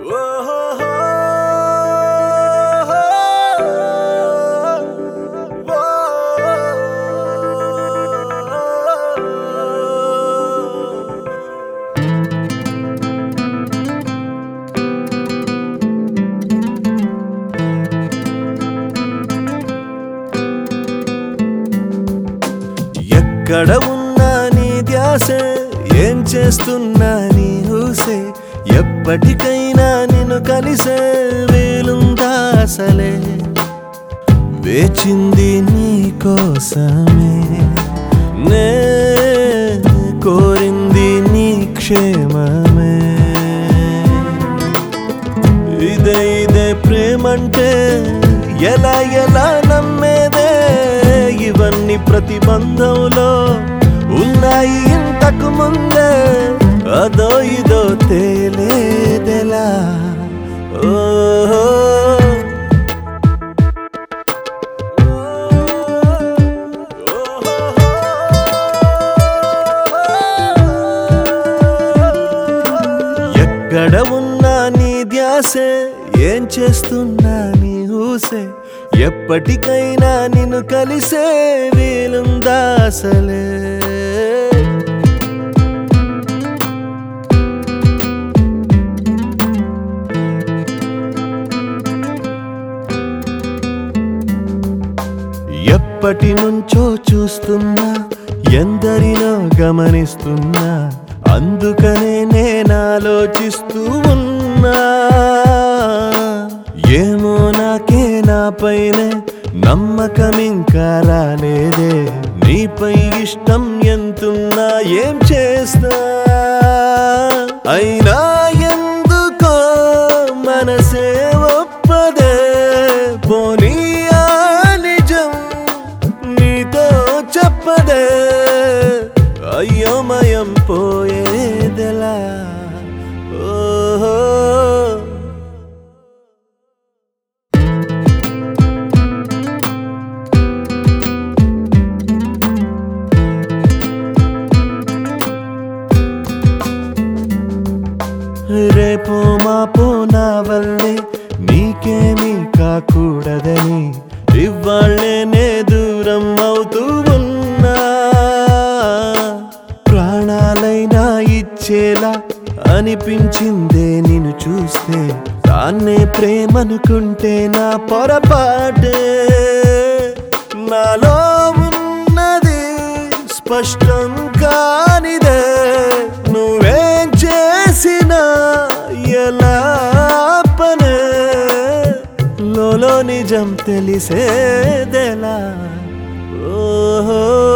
ఎక్కడ ఉన్నా నీ ధ్యాసే ఏం చేస్తున్నా నీ ఊసే ఎప్పటికైనా నిన్ను కలిసే వీలుందా అసలే వేచింది నీ కోసమే నే కోరింది నీ క్షేమమే ఇదే ఇదే ప్రేమంటే ఎలా ఎలా నమ్మేదే ఇవన్నీ ప్రతిబంధంలో ఉన్నాయి ఇంతకు ముందే అదో ఇదో తేలేదెలా ఓహో ఎక్కడ ఉన్నా నీ ధ్యాసే ఏం చేస్తున్నా నీ ఊసే ఎప్పటికైనా నిన్ను కలిసే వీలుందా అసలే ఎప్పటి నుంచో చూస్తున్నా ఎందరినో గమనిస్తున్నా అందుకనే నేను ఆలోచిస్తూ ఉన్నా ఏమో నాకే నా పైనే నమ్మకం ఇంకా రాలేదే నీపై ఇష్టం ఎంతున్నా ఏం చేస్తా అయినా ఎందుకో మనసే ఒప్పదే పోనీ ఆ నిజం నీతో చెప్పదే అయోమయం పోయేదెలా ఓహో రేపో మాపో నా వల్లే నీకేమీ కాకూడదని ఇవాళ్ళేనే దూరం అవుతూ ఉన్నా ప్రాణాలైనా ఇచ్చేలా అనిపించిందే నిన్ను చూస్తే దాన్నే ప్రేమనుకుంటే నా పొరపాటే నాలో ఉన్నది స్పష్టం కానిదే నువ్వేం చేసినా ఎలా పనే లోలో నిజం తెలిసేదెలా ఓహో